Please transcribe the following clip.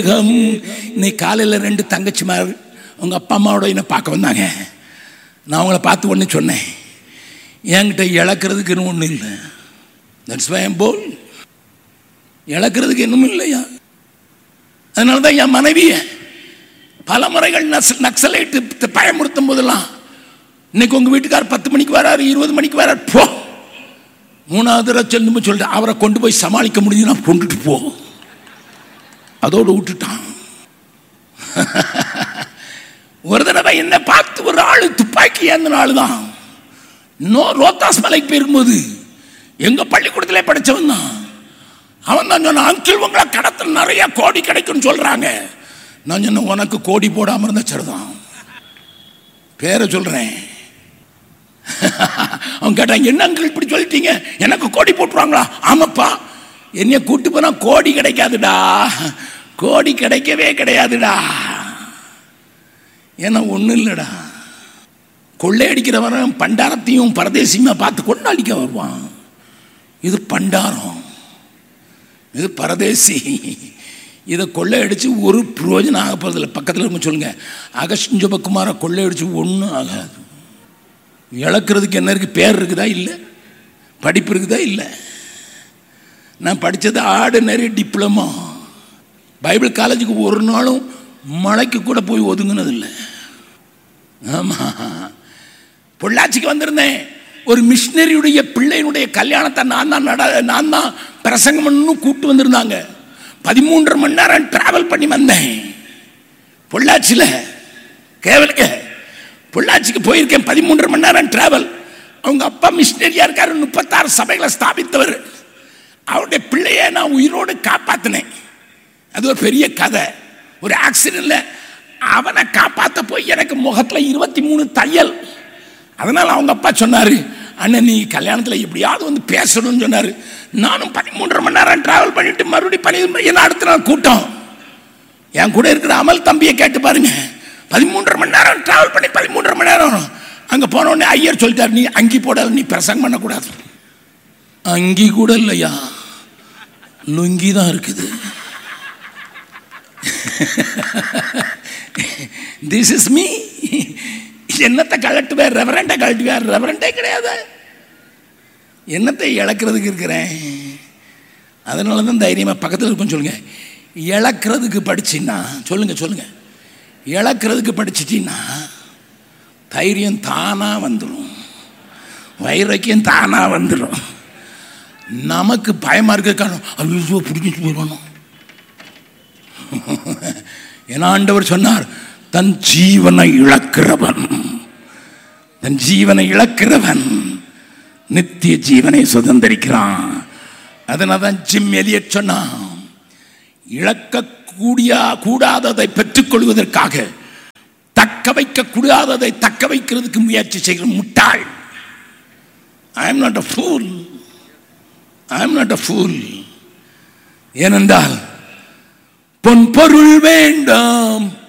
ஹம், இன்னைக்கு காலையில் ரெண்டு தங்கச்சிமார் உங்கள் அப்பா அம்மாவோட என்ன பார்க்க வந்தாங்க நான் அவங்கள பார்த்து ஒன்று சொன்னேன் என்கிட்ட இழக்கிறதுக்கு ஒன்றும் இல்லை தட்ஸ் வை போல் இழக்கிறதுக்கு இன்னும் இல்லையா அதனால தான் என் மனைவியை பல முறைகள் நக்ச- நக்சலைட்டு பயமுறுத்தும் போதெல்லாம் இன்னைக்கு உங்கள் வீட்டுக்கார் பத்து மணிக்கு வராரு இருபது மணிக்கு வராரு போ மூணாவது தடவை சொல்லும்போது சொல்லிட்டு அவரை கொண்டு போய் சமாளிக்க முடியும்னா கொண்டுட்டு போ அதோடு விட்டுட்டான் ஒரு தடவை என்ன பார்த்து ஒரு ஆளு துப்பாக்கி ஏந்தின ஆளு தான் இன்னும் ரோத்தாஸ் மலைக்கு போயிருக்கும்போது எங்க பள்ளிக்கூடத்திலே படிச்சவன் தான் அவன் தான் சொன்னான் அங்கிள் உங்களை கடத்தில் நிறைய கோடி கிடைக்கும்னு சொல்றாங்க நான் சொன்ன உனக்கு கோடி போடாம இருந்தா சரிதான் பேரை சொல்றேன் அவன் கேட்டான் என்ன அங்கிள் இப்படி சொல்லிட்டீங்க எனக்கு கோடி போட்டுருவாங்களா ஆமாப்பா என்னைய கூட்டு போனா கோடி கிடைக்காதுடா கோடி கிடைக்கவே கிடையாதுடா ஏன்னா ஒன்றும் இல்லைடா கொள்ளையடிக்கிறவன் பண்டாரத்தையும் பரதேசியுமா பார்த்து கொண்டாடிக்க வருவான் இது பண்டாரம் இது பரதேசி இதை கொள்ளையடிச்சு ஒரு பிரயோஜனம் ஆக போகிறதில்ல பக்கத்தில் இருக்க சொல்லுங்க அகஸ்ட் ஜபகுமாரை கொள்ளையடிச்சு ஒன்றும் ஆகாது இழக்கிறதுக்கு என்ன இருக்குது பேர் இருக்குதா இல்லை படிப்பு இருக்குதா இல்லை நான் படித்தது ஆர்டினரி டிப்ளமோ பைபிள் காலேஜுக்கு ஒரு நாளும் மலைக்கு கூட போய் ஒதுங்கினது இல்லை ஆமாம் பொள்ளாச்சிக்கு வந்திருந்தேன் ஒரு மிஷினரியுடைய பிள்ளையினுடைய கல்யாணத்தை நான் தான் நட நான் தான் பிரசங்கம் பண்ணணும் கூப்பிட்டு வந்திருந்தாங்க பதிமூன்றரை மணி நேரம் டிராவல் பண்ணி வந்தேன் பொள்ளாச்சியில் கேவலுங்க பொள்ளாச்சிக்கு போயிருக்கேன் பதிமூன்றரை மணி நேரம் டிராவல் அவங்க அப்பா மிஷினரியா இருக்காரு முப்பத்தாறு சபைகளை ஸ்தாபித்தவர் அவருடைய பிள்ளைய நான் உயிரோடு காப்பாத்தினேன் அது ஒரு பெரிய கதை ஒரு ஆக்சிடென்ட்ல அவனை காப்பாற்ற போய் எனக்கு முகத்தில் இருபத்தி மூணு தையல் அதனால் அவங்க அப்பா சொன்னார் அண்ணன் நீ கல்யாணத்தில் எப்படியாவது வந்து பேசணும்னு சொன்னார் நானும் பதிமூன்றரை மணி நேரம் டிராவல் பண்ணிட்டு மறுபடியும் பண்ணி என்ன அடுத்த நாள் கூட்டம் என் கூட இருக்கிற அமல் தம்பியை கேட்டு பாருங்க பதிமூன்றரை மணி நேரம் டிராவல் பண்ணி பதிமூன்றரை மணி நேரம் அங்கே போன உடனே ஐயர் சொல்லிட்டார் நீ அங்கி போடாத நீ பிரசங்கம் பண்ணக்கூடாது அங்கி கூட இல்லையா லுங்கி தான் இருக்குது திஸ் இஸ் மீ என்னத்தை கழட்டுவேன் ரெவரண்டை கழட்டுவேன் ரெவரண்டே கிடையாது என்னத்தை இழக்கிறதுக்கு இருக்கிறேன் அதனால தான் தைரியமாக பக்கத்தில் இருக்கும் சொல்லுங்க இழக்கிறதுக்கு படிச்சின்னா சொல்லுங்க சொல்லுங்க இழக்கிறதுக்கு படிச்சிட்டின்னா தைரியம் தானாக வந்துடும் வைராக்கியம் தானாக வந்துடும் நமக்கு பயமாக இருக்க காரணம் ஐயோ பிடிச்சிட்டு போயிடணும் ஏன்னா ஆண்டவர் சொன்னார் தன் ஜீவனை இழக்கிறவன் தன் ஜீவனை இழக்கிறவன் நித்திய ஜீவனை சுதந்திரிக்கிறான் அதனால தான் ஜிம் எலியட் சொன்னான் இழக்கக்கூடிய கூடாததை பெற்றுக்கொள்வதற்காக தக்க வைக்க கூடாததை தக்க வைக்கிறதுக்கு முயற்சி செய்கிற முட்டாள் I am not a fool I am not a fool ஏனென்றால் பொன் பொருள் வேண்டாம்